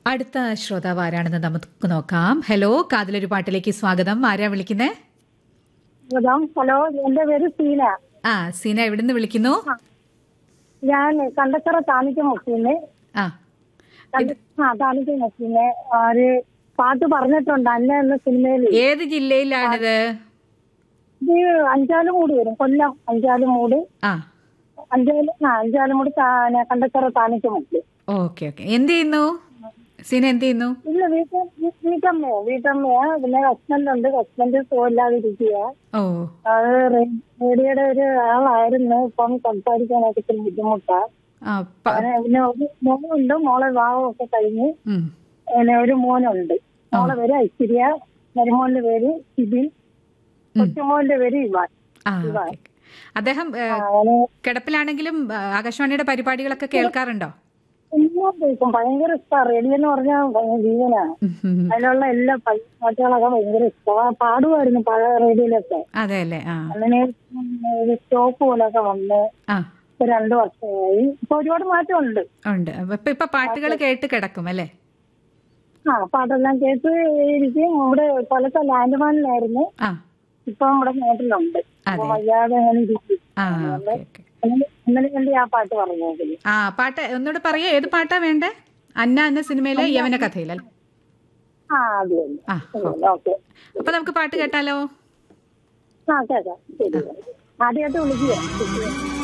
അടുത്ത ശ്രോതാവ് ആരാണെന്ന് നമുക്ക് നോക്കാം ഹലോ കാതിലൊരു പാട്ടിലേക്ക് സ്വാഗതം ആരാ വിളിക്കുന്നേ ഗതാം ഹലോ എന്റെ പേര് സീന ആ സീന എവിടുന്ന് വിളിക്കുന്നു ഞാൻ കണ്ടത്തറ താണിക്ക് മുക്കിന്ന് ആ ആ താണിക്ക് മുക്കിന്ന് ഒരു പാട്ട് പറഞ്ഞിട്ടുണ്ട് അന്ന എന്ന സിനിമയിൽ ഏത് ജില്ലയിലാണിത് ഇത് അഞ്ചാലും മൂട് വരും കൊല്ലം അഞ്ചാലും മൂട് ആ അഞ്ചാലും ആ അഞ്ചാലും മൂട് താ- കണ്ടത്തറ താണിക്ക് മുക്കി ഓക്കെ ഓക്കെ എന്ത് ചെയ്യുന്നു സീന എന്ത് ചെയ്യുന്നു ഇല്ല വീട്ട വീട്ടമ്മയോ വീട്ടമ്മയാ പിന്നെ ഹസ്ബൻഡ് ഉണ്ട് ഹസ്ബൻഡ് സുഖമില്ലാതിരിക്കുക ഓ അത് റേ- റേഡിയോയുടെ ഒരു ആളായിരുന്നു ഇപ്പം സംസാരിക്കാനൊക്കെ ഇത്തിരി ബുദ്ധിമുട്ടാ ആ പ- അങ്ങനെ പിന്നെ ഒരു മോനുണ്ട് മോളെ വിവാഹമൊക്കെ കഴിഞ്ഞ് ഉം. പിന്നെ ഒരു മോനുണ്ട് മോളെ പേര് ഐശ്വര്യ മരുമോന്റെ പേര് സിബിൻ കൊച്ചുമോന്റെ പേര് ഇവാൻ ആ ഓക്കെ, ഓക്കെ. അദ്ദേഹം ഏ, അങ്ങനെ കിടപ്പിലാണെങ്കിലും ആ, ആകാശവാണിയുടെ പരിപാടികളൊക്കെ കേൾക്കാറുണ്ടോ എല്ലാം കേൾക്കും ഭയങ്കര ഇഷ്ടമാണ് റേഡിയോ എന്ന് പറഞ്ഞാൽ ഭയങ്കര ജീവനാണ് ഉം, ഉം, ഉം. അതിലുള്ള എല്ലാ പാട്ടുകളൊക്കെ ഭയങ്കര ഇഷ്ടമാണ് പാടുമായിരുന്നു പഴയ റേഡിയോയിലൊക്കെ അതെ അല്ലേ ആ അങ്ങനെ ഒരു സ്റ്റോപ്പ് പോലൊക്കെ വന്ന് ആ ഇപ്പൊ രണ്ടു വർഷമായി ഇപ്പൊ ഒരുപാട് മാറ്റമുണ്ട് ഉണ്ട് അപ്പൊ ഇപ്പൊ- ഇപ്പൊ പാട്ടുകൾ കേട്ട് കിടക്കും അല്ലേ ആ പാട്ടെല്ലാം കേട്ട് ഇരിക്കും ഇവിടെ കൊലത്തെ ലാൻഡ്മാനിലായിരുന്നു ആ ഇപ്പൊ നമ്മുടെ നാട്ടിലുണ്ട് അതെ. അപ്പൊ വയ്യാതെ അങ്ങനെ ഇരിക്കും ആ ഓക്കെ ഓക്കെ അങ്ങനെ- ഇന്നലെ വേണ്ടി ആ പാട്ട് പറഞ്ഞേക്കില്ല ആ പാട്ട് ഒന്നുകൂടെ പറയാ ഏത് പാട്ടാ വേണ്ടേ അന്ന എന്ന സിനിമയിലെ യവന കഥയിലല്ലേ ആ അതെ ആ ഓക്കെ അപ്പൊ നമുക്ക് പാട്ട് കേട്ടാലോ ആ കേക്കാം ശരി ആദ്യമായിട്ട് വിളിക്കുക